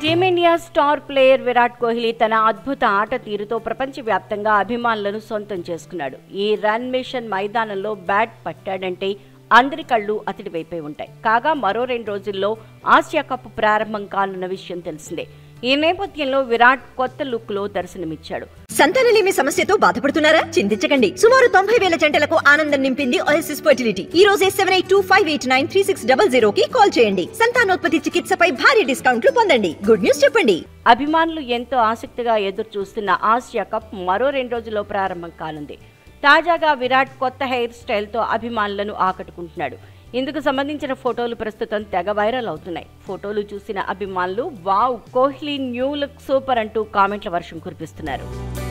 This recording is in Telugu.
team India star player Virat Kohli తన అద్భుత ఆట తీరుతో ప్రపంచవ్యాప్తంగా అభిమానులను సొంతం చేసుకున్నాడు ఈ రన్ మిషన్ మైదానంలో బ్యాట్ పట్టాడంటే అందరి కళ్ళు అతడి వైపే ఉంటాయి కాగా మరో రెండు రోజుల్లో ఆసియా కప్ ప్రారంభం కానున్న విషయం తెలిసిందే ఈ నేపథ్యంలో విరాట్ కొత్త లుక్ లో దర్శనమిచ్చాడు సంతానలేమి సమస్యతో బాధపడుతున్నారా చింతించకండి సుమారు తొంభై వేల జంటలకు ఆనందం నింపింది ఓఎస్ఎస్ ఫర్టిలిటీ ఈ రోజే seven eight two five eight nine three six double zero కి కాల్ చేయండి సంతానోత్పత్తి చికిత్సపై భారీ డిస్కౌంట్లు పొందండి గుడ్ న్యూస్ చెప్పండి అభిమానులు ఎంతో ఆసక్తిగా ఎదురు చూస్తున్న ఆసియా కప్ మరో రెండు రోజుల్లో ప్రారంభం కానుంది తాజాగా విరాట్ కొత్త హెయిర్ స్టైల్తో అభిమానులను ఆకట్టుకుంటున్నాడు ఇందుకు సంబంధించిన ఫోటోలు ప్రస్తుతం తెగ వైరల్ అవుతున్నాయి ఫోటోలు చూసిన అభిమానులు wow Kohli new look super అంటూ కామెంట్ల వర్షం కురిపిస్తున్నారు